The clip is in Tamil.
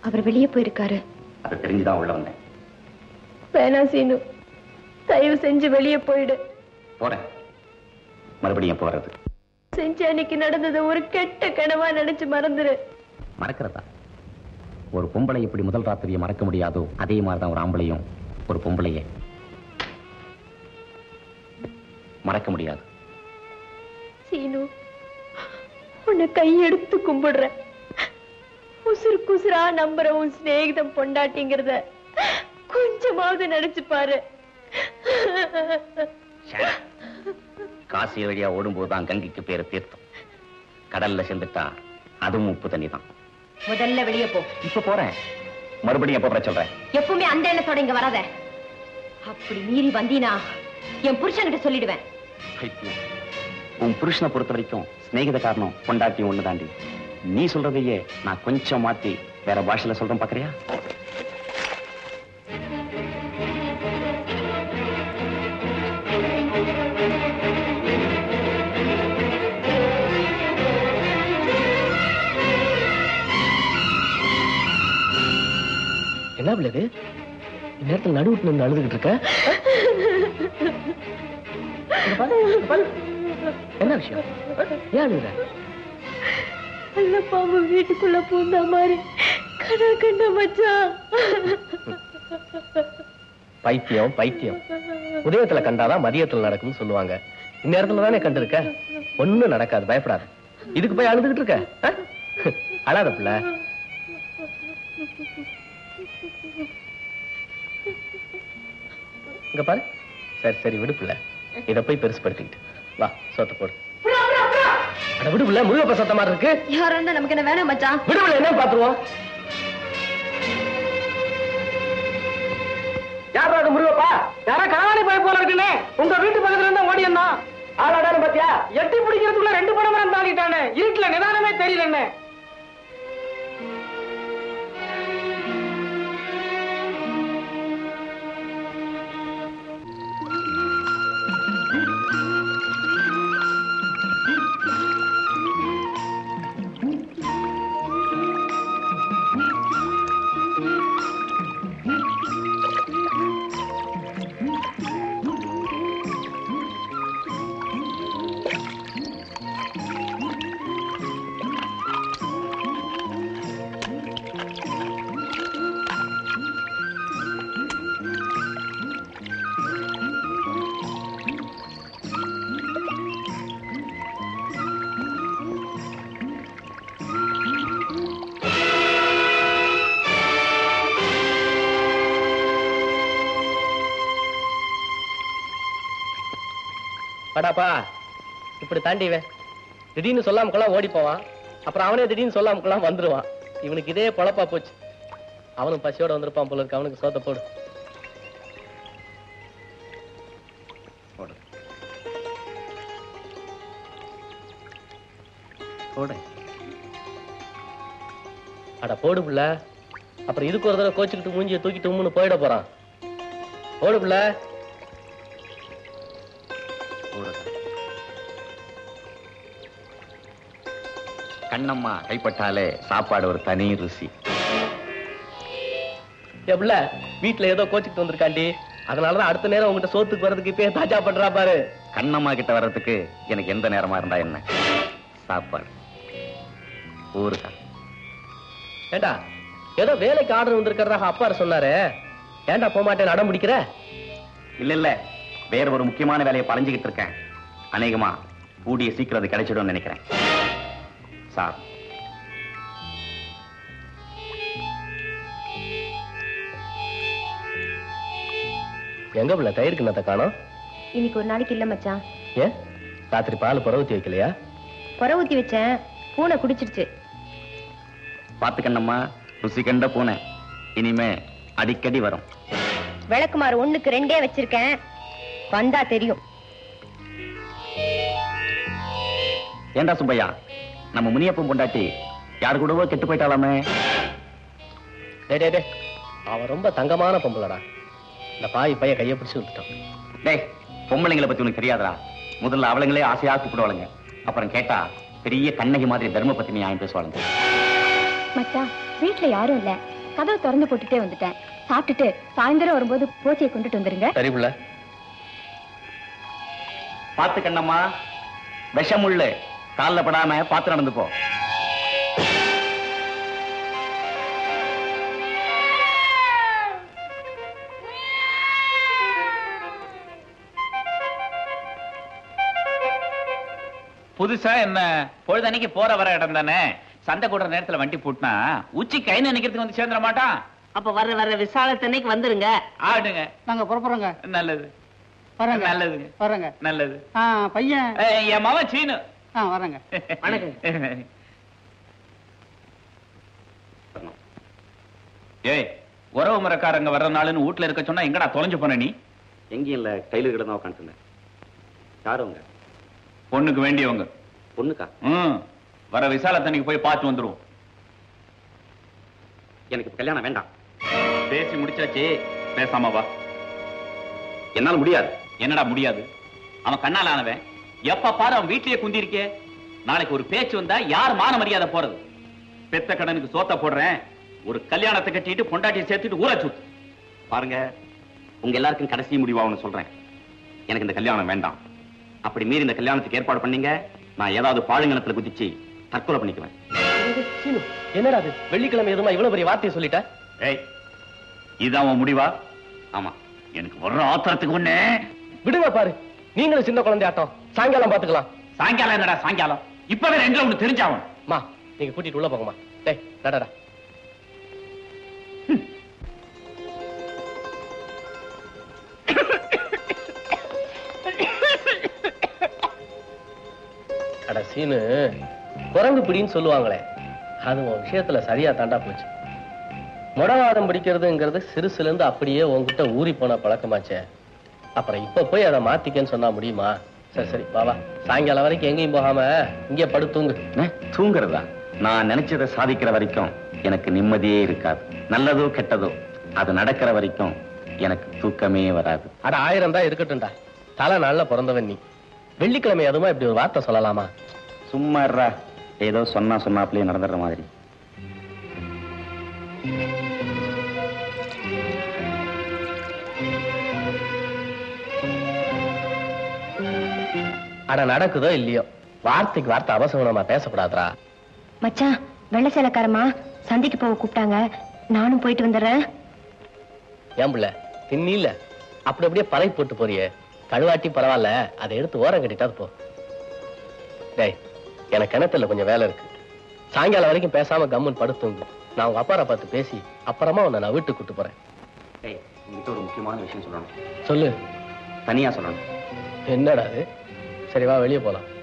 அவர் வெளியே போயிருக்காரு அது தெரிஞ்சுதான் உள்ள வந்தேன் வேணாம் சீனு தயவு செஞ்சு வெளியே போயிடு போறேன் மறுபடியும் எப்போ வர்றது செஞ்சு அன்னைக்கு நடந்தது ஒரு கெட்ட கனவா நினைச்சு மறந்துரு மறக்கிறதா ஒரு பொம்பளை எப்படி முதல் ராத்திரியை மறக்க முடியாதோ அதே மாதிரி தான் ஒரு ஆம்பளையும் ஒரு பொம்பளைய மறக்க முடியாது சீனு உன்னை கையெடுத்து கும்பிடுறேன் உசுறு குசுரா நம்புற உன் சிநேகிதம் பொண்டாட்டிங்கிறத கொஞ்சமாவது நினைச்சு பாரு காசி வழியா ஓடும்போது தான் கங்கைக்கு பேரு தீர்த்தம் கடல்ல செந்துட்டா அதுவும் உப்பு தண்ணி தான் முதல்ல வெளியே போ இப்ப போறேன் மறுபடியும் எப்ப வர சொல்றேன் எப்பவுமே அந்த எண்ணத்தோட இங்க வராத அப்படி மீறி வந்தீனா என் புருஷன்கிட்ட சொல்லிடுவேன் பைத்தியம். உன் புருஷனை பொறுத்த வரைக்கும் சிநேகித காரணம் பொண்டாட்டியும் ஒண்ணு தாண்டி நீ சொல்றதையே நான் கொஞ்சம் மாத்தி வேற பாஷையில சொல்றேன் பாக்குறியா என்ன பிள்ளை இந்நேரத்தில் நடுவுட்டு நின்று அழுதுகிட்டு இருக்க இங்க பாரு, இங்க பாரு. என்ன விஷயம் ஏன் அழுகுற நல்ல பாம்பு வீட்டுக்குள்ள பூந்தா மாதிரி கண்ணா கண்ணா மச்சான் பைத்தியம் பைத்தியம் உதயத்துல கண்டாதான் மதியத்துல நடக்கும்னு சொல்லுவாங்க இந்நேரத்துல தானே கண்டிருக்க ஒண்ணும் நடக்காது பயப்படாத இதுக்கு போய் அழுதுகிட்டு இருக்க ஆ? அழாத பிள்ளை இங்க பாரு சரி சரி விடு பிள்ளை இத போய் பெருசுப்படுத்திக்கிட்டு வா சோத்த போடு அட விடு பிள்ளை முருகப்ப சத்த மாதிரி இருக்கு யாரா இருந்தா நமக்கு என்ன வேணாம் மச்சான் விடு பிள்ளை என்ன பாத்துருவோம் யாரா அது முருகப்பா யாரா கனவாணி போய் போல இருக்குன்னு உங்க வீட்டு பக்கத்துல இருந்தா ஓடி இருந்தான் ஆளாடாரு பாத்தியா எட்டி பிடிக்கிறதுக்குள்ள ரெண்டு படம் மரம் தாண்டிட்டானே இருட்டுல நிதானமே தெரியல என்ன படாப்பா இப்படி தாண்டிவே திடீர்னு சொல்லாமக்கெல்லாம் ஓடி போவான் அப்புறம் அவனே திடீர்னு சொல்லாமக்கெல்லாம் வந்துருவான் இவனுக்கு இதே பொழப்பா போச்சு அவனும் பசியோட வந்திருப்பான் போல இருக்கு அவனுக்கு சோத்த போடு போடு போடு அட போடு புள்ள அப்புறம் இதுக்கு ஒரு தடவை கோச்சுக்கிட்டு மூஞ்சியை தூக்கிட்டு உம்முன்னு போயிட போறான் போடு புள்ள போடு கண்ணம்மா கைப்பட்டாலே சாப்பாடு ஒரு தனி ருசி ஏ புள்ள வீட்டுல ஏதோ கோச்சுக்கிட்டு வந்திருக்காண்டி அதனாலதான் அடுத்த நேரம் உங்ககிட்ட சோத்துக்கு வர்றதுக்கு இப்பயே தாஜா பண்றா பாரு கண்ணம்மா கிட்ட வர்றதுக்கு எனக்கு எந்த நேரமா இருந்தா என்ன சாப்பாடு ஊருக்கா ஏண்டா ஏதோ வேலைக்கு ஆர்டர் வந்திருக்கிறதாக அப்பா சொன்னாரு ஏன்டா போக மாட்டேன் அடம் பிடிக்கிற இல்ல இல்ல வேற ஒரு முக்கியமான வேலையை பழஞ்சுக்கிட்டு இருக்கேன் அநேகமா கூடிய சீக்கிரம் அது கிடைச்சிடும்னு நினைக்கிறேன் சார் எங்க புள்ள தயிர் கிண்ணத்தை காணோம் இன்னைக்கு ஒரு நாளைக்கு இல்ல மச்சான் ஏன் ராத்திரி பால் புறவுத்தி வைக்கலையா புற ஊத்தி வச்சேன் பூனை குடிச்சிருச்சு பார்த்து கண்ணம்மா ருசி கண்ட பூனை இனிமே அடிக்கடி வரும் விளக்குமாறு ஒண்ணுக்கு ரெண்டே வச்சிருக்கேன் வந்தா தெரியும் ஏண்டா சுப்பையா நம்ம முனியப்பன் பொண்டாட்டி யாரு கூடவோ கெட்டு போயிட்டாலாமே டேய் டேய் டேய் அவன் ரொம்ப தங்கமான பொம்பளடா இந்த பாய் பைய கையை பிடிச்சு விட்டுட்டான் டேய் பொம்பளைங்களை பத்தி உனக்கு தெரியாதடா முதல்ல அவளுங்களே ஆசையா கூப்பிடுவாளுங்க அப்புறம் கேட்டா பெரிய கண்ணகி மாதிரி தர்ம பத்தினி ஆயும் பேசுவாளுங்க மச்சான் வீட்ல யாரும் இல்ல கதவை திறந்து போட்டுட்டே வந்துட்டேன் சாப்பிட்டுட்டு சாயந்தரம் வரும்போது போச்சியை கொண்டுட்டு வந்துருங்க சரி புள்ள பார்த்து கண்ணம்மா விஷமுள்ளு கால்ல படாம பார்த்து நடந்து போ புதுசா என்ன பொழுதன்னைக்கு போற வர இடம் தானே சந்தை கூடுற நேரத்துல வண்டி பூட்டினா உச்சி கை நினைக்கிறதுக்கு வந்து சேர்ந்துட மாட்டான் அப்ப வர்ற வர்ற விசாலத்தன்னைக்கு வந்துருங்க ஆடுங்க நாங்க புறப்படுறோங்க நல்லது வரேங்க நல்லதுங்க வரேங்க நல்லது ஆ பையன் ஏய், என் மவன் சீனு ஆ வரேங்க வணக்கம். ஏய் உறவு முறைக்காரங்க வர்ற நாளுன்னு வீட்டுல இருக்க சொன்னா எங்கடா தொலைஞ்சு போன நீ எங்கேயும் இல்ல கையில கிட்ட தான் உட்காந்துருந்தேன் யாருங்க பொண்ணுக்கு வேண்டியவங்க பொண்ணுக்கா ம் வர விசாலத்தன்னைக்கு போய் பார்த்து வந்துருவோம் எனக்கு இப்ப கல்யாணம் வேண்டாம் பேசி முடிச்சாச்சு பேசாம வா என்னால முடியாது என்னடா முடியாது அவன் கண்ணால் ஆனவன் எப்ப பாரு அவன் வீட்லயே குந்தி இருக்கே நாளைக்கு ஒரு பேச்சு வந்தா யார் மான மரியாதை போறது பெத்த கடனுக்கு சோத்த போடுறேன் ஒரு கல்யாணத்தை கட்டிட்டு பொண்டாட்டியை சேர்த்துட்டு ஊரை சுத்து பாருங்க உங்க எல்லாருக்கும் கடைசி முடிவா ஒண்ணு சொல்றேன் எனக்கு இந்த கல்யாணம் வேண்டாம் அப்படி மீறி இந்த கல்யாணத்துக்கு ஏற்பாடு பண்ணீங்க நான் ஏதாவது பாழுங்கணத்துல குதிச்சு தற்கொலை பண்ணிக்குவேன் சீனு என்னடா அது வெள்ளிக்கிழமை எதுமா இவ்வளவு பெரிய வார்த்தையை சொல்லிட்ட ஏய் இதான் உன் முடிவா ஆமா எனக்கு வர்ற ஆத்திரத்துக்கு ஒண்ணு விடுங்க பாரு நீங்களும் சின்ன குழந்தையாட்டம் சாயங்காலம் பாத்துக்கலாம் சாயங்காலம் என்னடா சாயங்காலம் இப்பவே ரெண்டுல ஒண்ணு தெரிஞ்சாவன் மா நீங்க கூட்டிட்டு உள்ள போங்கம்மா டேய் நடடா அட சீனு குரங்கு பிடின்னு சொல்லுவாங்களே அது உன் விஷயத்துல சரியா தாண்டா போச்சு முடவாதம் பிடிக்கிறதுங்கிறது சிறுசுல இருந்து அப்படியே உன்கிட்ட ஊறி போன பழக்கமாச்சே அப்புறம் இப்ப போய் அதை மாத்திக்கன்னு சொன்னா முடியுமா சரி சரி வா வா சாயங்காலம் வரைக்கும் எங்கேயும் போகாம இங்கே படுத்து தூங்கு என்ன, தூங்குறதா நான் நினைச்சதை சாதிக்கிற வரைக்கும் எனக்கு நிம்மதியே இருக்காது நல்லதோ கெட்டதோ அது நடக்கிற வரைக்கும் எனக்கு தூக்கமே வராது அட ஆயிரம் தான் இருக்கட்டும்டா தலை நாள்ல பிறந்தவன் நீ வெள்ளிக்கிழமை அதுமா இப்படி ஒரு வார்த்தை சொல்லலாமா சும்மா இருடா. ஏதோ சொன்னா சொன்னாப்லயே நடந்துடுற மாதிரி அட நடக்குதோ இல்லையோ வார்த்தைக்கு வார்த்தை அவசகுணமா பேசக்கூடாதுடா மச்சான் வெள்ளை சேலக்காரமா சந்தைக்கு போக கூப்பிட்டாங்க நானும் போயிட்டு வந்துடுறேன் ஏன் புள்ள தின்னில அப்படி அப்படியே பறை போட்டு போறியே கழுவாட்டி பரவாயில்ல அதை எடுத்து ஓரம் கட்டிட்டாது போ டேய் எனக்கு கிணத்துல கொஞ்சம் வேலை இருக்கு சாயங்காலம் வரைக்கும் பேசாம கம்முன்னு படுத்துங்க நான் உங்க அப்பாரை பார்த்து பேசி அப்புறமா உன்னை நான் வீட்டுக்கு கூட்டு போறேன் ஏய் உங்ககிட்ட ஒரு முக்கியமான விஷயம் சொல்லணும் சொல்லு தனியா சொல்லணும் என்னடா அது சரி வா வெளியே போலாம்